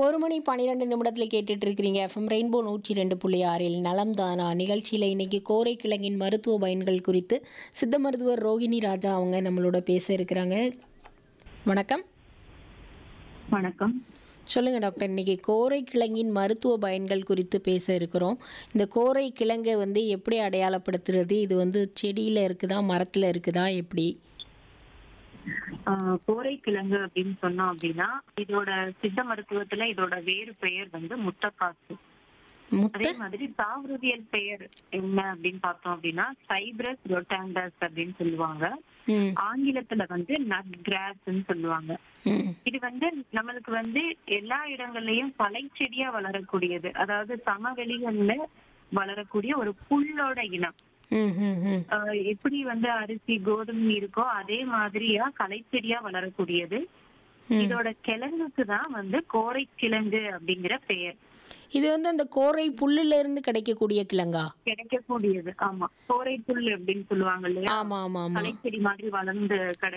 ஒரு மணி பன்னிரெண்டு நிமிடத்தில் கேட்டுட்டு இருக்கிறீங்க எஃப்எம் ரெயின்போ நூற்றி ரெண்டு புள்ளி ஆறில் நலம் தானா நிகழ்ச்சியில் இன்னைக்கு கோரை கிழங்கின் மருத்துவ பயன்கள் குறித்து சித்த மருத்துவர் ரோகிணி ராஜா அவங்க நம்மளோட பேச இருக்கிறாங்க வணக்கம் வணக்கம் சொல்லுங்க டாக்டர் இன்னைக்கு கோரை கிழங்கின் மருத்துவ பயன்கள் குறித்து பேச இருக்கிறோம் இந்த கோரை கிழங்கை வந்து எப்படி அடையாளப்படுத்துறது இது வந்து செடியில் இருக்குதா மரத்தில் இருக்குதா எப்படி ஆஹ் கோரைக்கிழங்கு அப்படின்னு சொன்னோம் அப்படின்னா இதோட சித்த மருத்துவத்துல இதோட வேறு பெயர் வந்து முட்டக்காசு முத்த அதே மாதிரி தாவரவியல் பெயர் என்ன அப்படின்னு பார்த்தோம் அப்படின்னா சைப்ரஸ் ரொட்டாண்டஸ் அப்படின்னு சொல்லுவாங்க ம் ஆங்கிலத்துல வந்து நட் கிராஸ்ன்னு சொல்லுவாங்க ம் இது வந்து நம்மளுக்கு வந்து எல்லா இடங்கள்லயும் பலைச்செடியா வளரக்கூடியது அதாவது சமவெளிகள்ல வளரக்கூடிய ஒரு புல்லோட இனம் ம் ம் ம் ஆஹ் எப்படி வந்து அரிசி கோதுமை இருக்கோ அதே மாதிரியா களைச்செடியா வளரக்கூடியது ம். இதோட கிழங்குக்கு தான் வந்து கோரை கிழங்கு அப்படிங்கிற பெயர் இது வந்து அந்த கோரை புல்லுல இருந்து கிடைக்கக்கூடிய கிழங்கா கிடைக்கக்கூடியது ஆமா கோரை புல் அப்படின்னு சொல்லுவாங்க இல்லையா ஆமா ஆமா ஆமா களைச்செடி மாதிரி வளர்ந்து கிடை